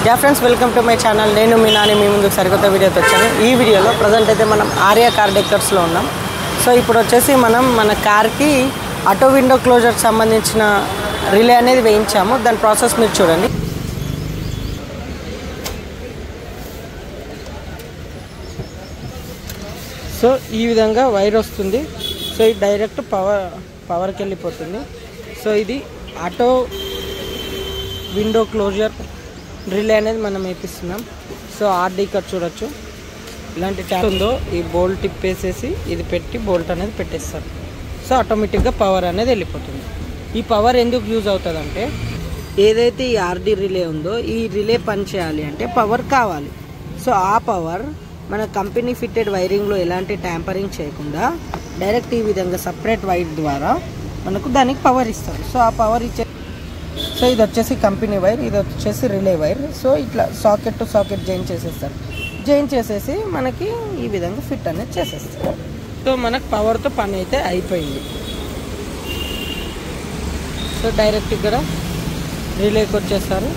yeah friends welcome to my channel నేను మీ నాని మీ ముందుకు సరికొత్త వీడియోతో వచ్చాను ఈ వీడియోలో ప్రజెంట్ అయితే మనం ఆర్యా కార్ డెక్కర్స్లో ఉన్నాం సో ఇప్పుడు వచ్చేసి మనం మన కార్కి ఆటో విండో క్లోజర్కి సంబంధించిన రిలే అనేది వేయించాము దాని ప్రాసెస్ మీరు చూడండి సో ఈ విధంగా వైర్ వస్తుంది సో ఇది డైరెక్ట్ పవర్ పవర్కి వెళ్ళిపోతుంది సో ఇది ఆటో విండో క్లోజర్ రిలే అనేది మనం వేపిస్తున్నాం సో ఆర్డీ కట్ చూడొచ్చు ఇలాంటి ట్యాప్ ఉందో ఈ బోల్ట్ తిప్పేసేసి ఇది పెట్టి బోల్ట్ అనేది పెట్టేస్తారు సో ఆటోమేటిక్గా పవర్ అనేది వెళ్ళిపోతుంది ఈ పవర్ ఎందుకు యూజ్ అవుతుందంటే ఏదైతే ఈ ఆర్డీ రిలే ఉందో ఈ రిలే పని చేయాలి అంటే పవర్ కావాలి సో ఆ పవర్ మన కంపెనీ ఫిట్టెడ్ వైరింగ్లో ఎలాంటి ట్యాంపరింగ్ చేయకుండా డైరెక్ట్ ఈ విధంగా సపరేట్ వైర్ ద్వారా మనకు దానికి పవర్ ఇస్తారు సో ఆ పవర్ ఇచ్చే సో ఇది వచ్చేసి కంపెనీ వైర్ ఇది వచ్చేసి రిలే వైర్ సో ఇట్లా సాకెట్ టు సాకెట్ జాయిన్ చేసేస్తారు జాయిన్ చేసేసి మనకి ఈ విధంగా ఫిట్ అనేది చేసేస్తారు సో మనకు పవర్తో పని అయితే అయిపోయింది సో డైరెక్ట్ ఇక్కడ రిలేకి వచ్చేస్తారు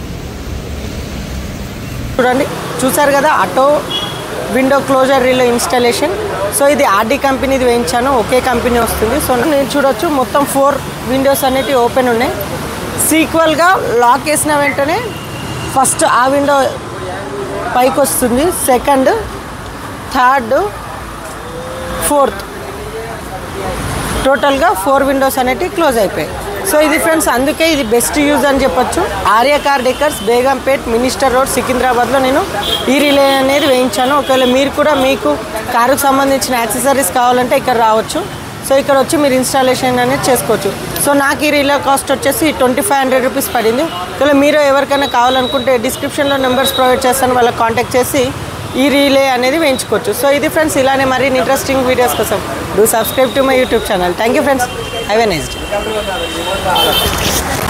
చూడండి చూసారు కదా auto window closer relay installation so ఇది ఆర్డీ కంపెనీది వేయించాను ఒకే కంపెనీ వస్తుంది సో నేను చూడొచ్చు మొత్తం ఫోర్ విండోస్ అనేవి ఓపెన్ ఉన్నాయి సీక్వల్గా లాక్ వేసిన వెంటనే ఫస్ట్ ఆ విండో పైకి వస్తుంది సెకండ్ థర్డ్ ఫోర్త్ టోటల్గా ఫోర్ విండోస్ అనేటివి క్లోజ్ అయిపోయాయి సో ఇది ఫ్రెండ్స్ అందుకే ఇది బెస్ట్ యూజ్ అని చెప్పొచ్చు Arya car decors Begumpet minister road సికింద్రాబాద్లో నేను ఈ రిలే అనేది వేయించాను ఒకవేళ మీరు కూడా మీకు కారుకు సంబంధించిన యాక్సెసరీస్ కావాలంటే ఇక్కడ రావచ్చు సో ఇక్కడ వచ్చి మీరు ఇన్స్టాలేషన్ అనేది చేసుకోవచ్చు సో నాకు ఈ రిలే కాస్ట్ వచ్చేసి ట్వంటీ ఫైవ్ హండ్రెడ్ రూపీస్ పడింది ఒకవేళ మీరు ఎవరికైనా కావాలనుకుంటే డిస్క్రిప్షన్లో నెంబర్స్ ప్రొవైడ్ చేస్తాను వాళ్ళకి కాంటాక్ట్ చేసి ఈ రీలే అనేది వేయించుకోవచ్చు సో ఇది ఫ్రెండ్స్ ఇలానే మరిన్ని ఇంట్రెస్టింగ్ వీడియోస్ కోసం do subscribe to my YouTube channel thank you friends have a nice day